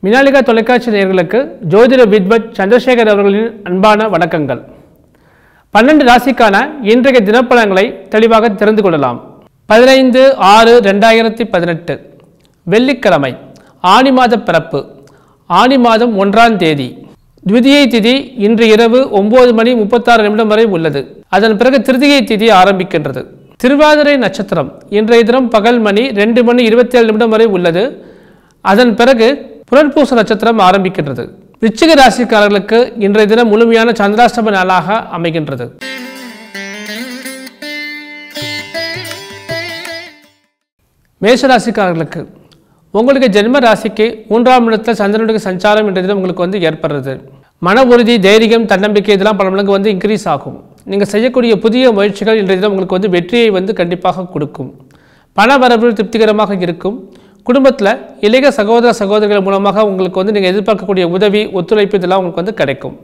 மினாலிகா தொலைக்காட்சி நேயர்களுக்கு ஜோதிட வித்வத் சந்திரசேகர் அவர்களின் அன்பான வணக்கங்கள் பன்னெண்டு ராசிக்கான இன்றைய தினப்பலன்களை தெளிவாக தெரிந்து கொள்ளலாம் பதினைந்து ஆறு ரெண்டாயிரத்தி பதினெட்டு வெள்ளிக்கிழமை ஆனி மாத பிறப்பு ஆனி மாதம் ஒன்றாம் தேதி த்விதியை திதி இன்று இரவு ஒன்பது மணி முப்பத்தாறு நிமிடம் வரை உள்ளது அதன் பிறகு திருதியை திதி ஆரம்பிக்கின்றது திருவாதிரை நட்சத்திரம் இன்றைய தினம் பகல் மணி ரெண்டு மணி இருபத்தி ஏழு நிமிடம் வரை உள்ளது அதன் பிறகு புனர்பூச நட்சத்திரம் ஆரம்பிக்கின்றது விருச்சிக ராசிக்காரர்களுக்கு இன்றைய தினம் முழுமையான சந்திராஷ்டம நாளாக அமைகின்றது மேஷராசிக்காரர்களுக்கு உங்களுக்கு ஜென்ம ராசிக்கு மூன்றாம் இடத்துல சந்திரனுடைய சஞ்சாரம் என்ற தினம் உங்களுக்கு வந்து ஏற்படுறது மன உறுதி தைரியம் தன்னம்பிக்கை இதெல்லாம் பல மடங்கு வந்து இன்க்ரீஸ் ஆகும் நீங்கள் செய்யக்கூடிய புதிய முயற்சிகள் இன்றைய தினம் உங்களுக்கு வந்து வெற்றியை வந்து கண்டிப்பாக கொடுக்கும் பண வரவு திருப்திகரமாக இருக்கும் குடும்பத்தில் இளைய சகோதர சகோதரிகள் மூலமாக உங்களுக்கு வந்து நீங்கள் எதிர்பார்க்கக்கூடிய உதவி ஒத்துழைப்பு இதெல்லாம் உங்களுக்கு வந்து கிடைக்கும்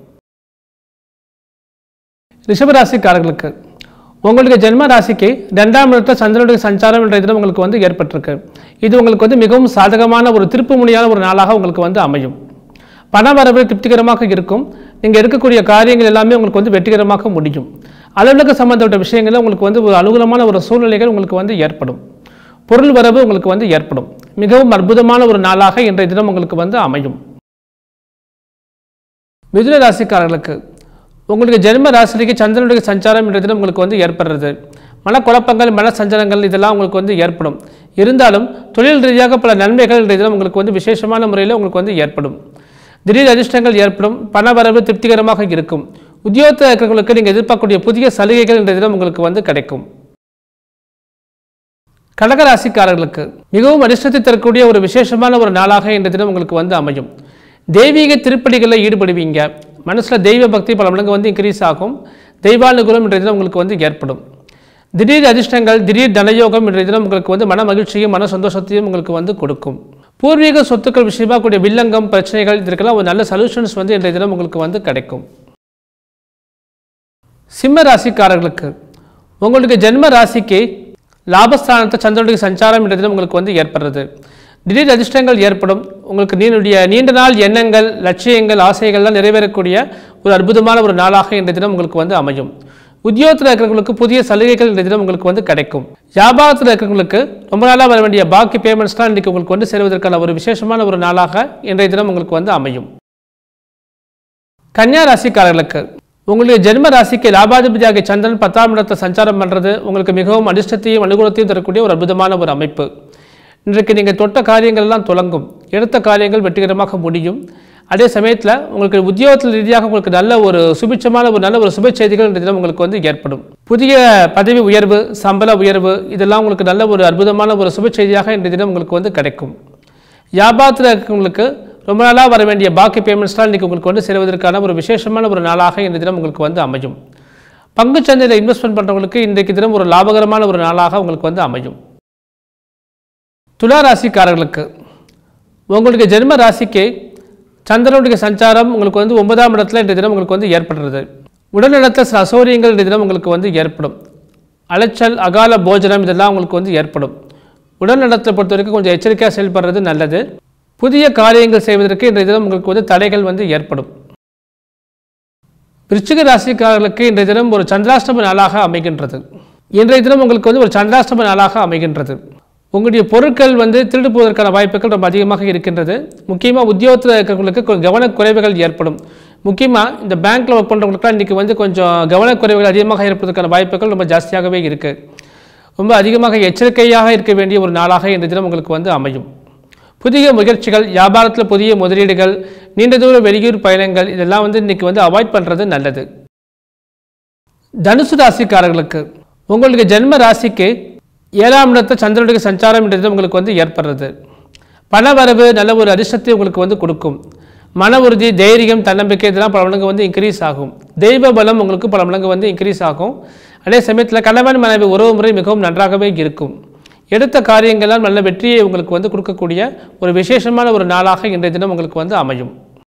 ரிஷபராசிக்காரர்களுக்கு உங்களுக்கு ஜென்ம ராசிக்கு ரெண்டாம் இடத்துல சந்திரனுடைய சஞ்சாரம் என்ற தினம் உங்களுக்கு வந்து ஏற்பட்டிருக்கு இது உங்களுக்கு வந்து மிகவும் சாதகமான ஒரு திருப்பு முனையான ஒரு நாளாக உங்களுக்கு வந்து அமையும் பண வரவு திருப்திகரமாக இருக்கும் நீங்கள் இருக்கக்கூடிய காரியங்கள் எல்லாமே உங்களுக்கு வந்து வெற்றிகரமாக முடியும் அலுவலக சம்பந்தப்பட்ட விஷயங்களில் உங்களுக்கு வந்து ஒரு அனுகூலமான ஒரு சூழ்நிலைகள் உங்களுக்கு வந்து ஏற்படும் பொருள் வரவு உங்களுக்கு வந்து ஏற்படும் மிகவும் அற்புதமான ஒரு நாளாக இன்றைய தினம் உங்களுக்கு வந்து அமையும் மிதுன ராசிக்காரர்களுக்கு உங்களுக்கு ஜென்ம ராசிக்கு சந்திரனுடைய சஞ்சாரம் என்ற தினம் உங்களுக்கு வந்து ஏற்படுறது மனக்குழப்பங்கள் மன சஞ்சலங்கள் இதெல்லாம் உங்களுக்கு வந்து ஏற்படும் இருந்தாலும் தொழில் ரீதியாக பல நன்மைகள் இன்றைய தினம் உங்களுக்கு வந்து விசேஷமான முறையில் உங்களுக்கு வந்து ஏற்படும் திடீர் அதிர்ஷ்டங்கள் ஏற்படும் பண வரவு திருப்திகரமாக இருக்கும் உத்தியோகத்தில் இருக்கிறவங்களுக்கு நீங்கள் எதிர்பார்க்கக்கூடிய புதிய சலுகைகள் இன்றைய தினம் உங்களுக்கு வந்து கிடைக்கும் கடகராசிக்காரர்களுக்கு மிகவும் அதிர்ஷ்டத்தை தரக்கூடிய ஒரு விசேஷமான ஒரு நாளாக இந்த தினம் உங்களுக்கு வந்து அமையும் தெய்வீக திருப்பணிகளில் ஈடுபடுவீங்க மனசில் தெய்வ பக்தி பல மடங்கு வந்து இன்க்ரீஸ் ஆகும் தெய்வானுகூலம் இன்றைய தினம் உங்களுக்கு வந்து ஏற்படும் திடீர் அதிர்ஷ்டங்கள் திடீர் தனயோகம் இன்றைய தினம் உங்களுக்கு வந்து மன மகிழ்ச்சியும் மன சந்தோஷத்தையும் உங்களுக்கு வந்து கொடுக்கும் பூர்வீக சொத்துக்கள் விஷயமா கூடிய வில்லங்கம் பிரச்சனைகள் இதற்கெல்லாம் ஒரு நல்ல சொல்யூஷன்ஸ் வந்து இன்றைய தினம் உங்களுக்கு வந்து கிடைக்கும் சிம்ம ராசிக்காரர்களுக்கு உங்களுக்கு ஜென்ம ராசிக்கு லாபஸ்தானத்தை சந்திரனுடைய சஞ்சாரம் என்ற தினம் உங்களுக்கு வந்து ஏற்படுறது திடீர் அதிர்ஷ்டங்கள் ஏற்படும் உங்களுக்கு நீனுடைய நீண்ட நாள் எண்ணங்கள் லட்சியங்கள் ஆசைகள்லாம் நிறைவேறக்கூடிய ஒரு அற்புதமான ஒரு நாளாக இன்றைய தினம் உங்களுக்கு வந்து அமையும் உத்தியோகத்தில் இருக்கிறவங்களுக்கு புதிய சலுகைகள் இன்றைய தினம் உங்களுக்கு வந்து கிடைக்கும் வியாபாரத்தில் இருக்கிறவங்களுக்கு ரொம்ப நாளாக வர வேண்டிய பாக்கி பேமெண்ட்ஸ்லாம் இன்றைக்கி உங்களுக்கு வந்து சேருவதற்கான ஒரு விசேஷமான ஒரு நாளாக இன்றைய தினம் உங்களுக்கு வந்து அமையும் கன்னியா ராசிக்காரர்களுக்கு உங்களுடைய ஜென்ம ராசிக்கு லாபாதிபதியாகிய சந்திரன் பத்தாம் இடத்தை சஞ்சாரம் பண்ணுறது உங்களுக்கு மிகவும் அதிர்ஷ்டத்தையும் அனுகூலத்தையும் தரக்கூடிய ஒரு அற்புதமான ஒரு அமைப்பு இன்றைக்கு நீங்கள் தொட்ட காரியங்கள் எல்லாம் தொடங்கும் எடுத்த காரியங்கள் வெற்றிகரமாக முடியும் அதே சமயத்தில் உங்களுக்கு உத்தியோகத்தில் ரீதியாக உங்களுக்கு நல்ல ஒரு சுபிட்சமான ஒரு நல்ல ஒரு சுப செய்திகள் இந்த தினம் உங்களுக்கு வந்து ஏற்படும் புதிய பதவி உயர்வு சம்பள உயர்வு இதெல்லாம் உங்களுக்கு நல்ல ஒரு அற்புதமான ஒரு சுப செய்தியாக இந்த தினம் உங்களுக்கு வந்து கிடைக்கும் வியாபாரத்தில் இருக்கிறவங்களுக்கு ரொம்ப நாளாக வர வேண்டிய பாக்கி பேமெண்ட்ஸ்லாம் இன்றைக்கி உங்களுக்கு வந்து சேருவதற்கான ஒரு விசேஷமான ஒரு நாளாக இந்த தினம் உங்களுக்கு வந்து அமையும் பங்குச் சந்தையில் இன்வெஸ்ட்மெண்ட் பண்ணுறவங்களுக்கு இன்றைக்கு தினம் ஒரு லாபகரமான ஒரு நாளாக உங்களுக்கு வந்து அமையும் துலா ராசிக்காரர்களுக்கு உங்களுக்கு ஜென்ம ராசிக்கு சந்திரனுடைய சஞ்சாரம் உங்களுக்கு வந்து ஒன்பதாம் இடத்துல இன்றைய தினம் உங்களுக்கு வந்து ஏற்படுறது உடல்நலத்தில் சில அசௌரியங்கள் இன்றைய தினம் உங்களுக்கு வந்து ஏற்படும் அலைச்சல் அகால போஜனம் இதெல்லாம் உங்களுக்கு வந்து ஏற்படும் உடல்நலத்தை பொறுத்த வரைக்கும் கொஞ்சம் எச்சரிக்கையாக செயல்படுறது நல்லது புதிய காரியங்கள் செய்வதற்கு இன்றைய தினம் உங்களுக்கு வந்து தடைகள் வந்து ஏற்படும் விருச்சிக ராசிக்காரர்களுக்கு இன்றைய தினம் ஒரு சந்திராஷ்டம நாளாக அமைகின்றது இன்றைய தினம் உங்களுக்கு வந்து ஒரு சந்திராஷ்டம நாளாக அமைகின்றது உங்களுடைய பொருட்கள் வந்து திருடு போவதற்கான வாய்ப்புகள் ரொம்ப அதிகமாக இருக்கின்றது முக்கியமாக உத்தியோகத்தில் இருக்கிறவங்களுக்கு கொ- கவனக்குறைவுகள் ஏற்படும் முக்கியமாக இந்த பேங்க்கில் ஒர்க் பண்ணுறவங்களுக்குலாம் இன்றைக்கி வந்து கொஞ்சம் கவனக்குறைவுகள் அதிகமாக ஏற்படுவதற்கான வாய்ப்புகள் ரொம்ப ஜாஸ்தியாகவே இருக்குது ரொம்ப அதிகமாக எச்சரிக்கையாக இருக்க வேண்டிய ஒரு நாளாக இந்த தினம் உங்களுக்கு வந்து அமையும் புதிய முயற்சிகள் வியாபாரத்தில் புதிய முதலீடுகள் நீண்ட தூர வெளியூர் பயணங்கள் இதெல்லாம் வந்து இன்றைக்கி வந்து அவாய்ட் பண்ணுறது நல்லது தனுசு ராசிக்காரர்களுக்கு உங்களுக்கு ஜென்ம ராசிக்கு ஏழாம் இடத்த சந்திரனுடைய சஞ்சாரம் என்றது உங்களுக்கு வந்து ஏற்படுறது பண வரவு நல்ல ஒரு அதிர்ஷ்டத்தை உங்களுக்கு வந்து கொடுக்கும் மன உறுதி தைரியம் தன்னம்பிக்கை இதெல்லாம் பல மடங்கு வந்து இன்க்ரீஸ் ஆகும் தெய்வ பலம் உங்களுக்கு பல மடங்கு வந்து இன்க்ரீஸ் ஆகும் அதே சமயத்தில் கணவன் மனைவி உறவு முறை மிகவும் நன்றாகவே இருக்கும் எடுத்த காரியங்களால் நல்ல வெற்றியை உங்களுக்கு வந்து கொடுக்கக்கூடிய ஒரு விசேஷமான ஒரு நாளாக இன்றைய தினம் உங்களுக்கு வந்து அமையும்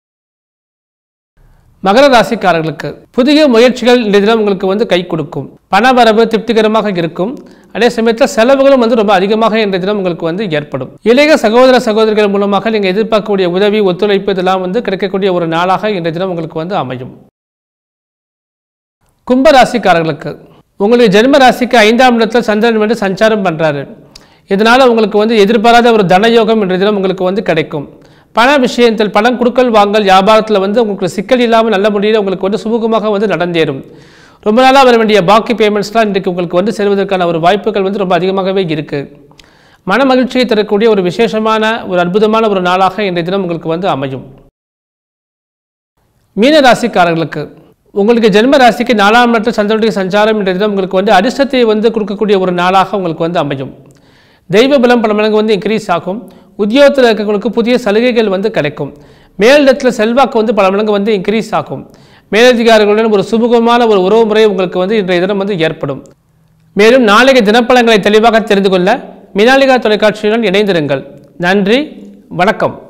மகர ராசிக்காரர்களுக்கு புதிய முயற்சிகள் இந்த தினம் உங்களுக்கு வந்து கை கொடுக்கும் பண வரவு திருப்திகரமாக இருக்கும் அதே சமயத்தில் செலவுகளும் வந்து ரொம்ப அதிகமாக இன்றைய தினம் உங்களுக்கு வந்து ஏற்படும் இளைய சகோதர சகோதரிகள் மூலமாக நீங்கள் எதிர்பார்க்கக்கூடிய உதவி ஒத்துழைப்பு இதெல்லாம் வந்து கிடைக்கக்கூடிய ஒரு நாளாக இன்றைய தினம் உங்களுக்கு வந்து அமையும் கும்பராசிக்காரர்களுக்கு உங்களுடைய ஜென்ம ராசிக்கு ஐந்தாம் இடத்துல சந்திரன் வந்து சஞ்சாரம் பண்ணுறாரு இதனால் உங்களுக்கு வந்து எதிர்பாராத ஒரு தனயோகம் இன்றைய தினம் உங்களுக்கு வந்து கிடைக்கும் பண விஷயத்தில் பணம் கொடுக்கல் வாங்கல் வியாபாரத்தில் வந்து உங்களுக்கு சிக்கல் இல்லாமல் நல்ல முறையில் உங்களுக்கு வந்து சுமூகமாக வந்து நடந்தேறும் ரொம்ப நாளாக வர வேண்டிய பாக்கி பேமெண்ட்ஸ்லாம் இன்றைக்கு உங்களுக்கு வந்து செல்வதற்கான ஒரு வாய்ப்புகள் வந்து ரொம்ப அதிகமாகவே இருக்குது மன மகிழ்ச்சியை தரக்கூடிய ஒரு விசேஷமான ஒரு அற்புதமான ஒரு நாளாக இன்றைய தினம் உங்களுக்கு வந்து அமையும் மீன ராசிக்காரர்களுக்கு உங்களுக்கு ஜென்ம ராசிக்கு நாலாம் இடத்துல சந்திரனுடைய சஞ்சாரம் இன்றைய தினம் உங்களுக்கு வந்து அதிர்ஷ்டத்தை வந்து கொடுக்கக்கூடிய ஒரு நாளாக உங்களுக்கு வந்து அமையும் தெய்வ பலம் பல மடங்கு வந்து இன்க்ரீஸ் ஆகும் உத்தியோகத்தில் இருக்கவங்களுக்கு புதிய சலுகைகள் வந்து கிடைக்கும் மேலிடத்தில் செல்வாக்கு வந்து பல மடங்கு வந்து இன்க்ரீஸ் ஆகும் மேலதிகாரிகளுடன் ஒரு சுமூகமான ஒரு உறவு முறை உங்களுக்கு வந்து இன்றைய தினம் வந்து ஏற்படும் மேலும் நாளைய தினப்பலங்களை தெளிவாக தெரிந்து கொள்ள மினாலிகா தொலைக்காட்சியுடன் இணைந்திருங்கள் நன்றி வணக்கம்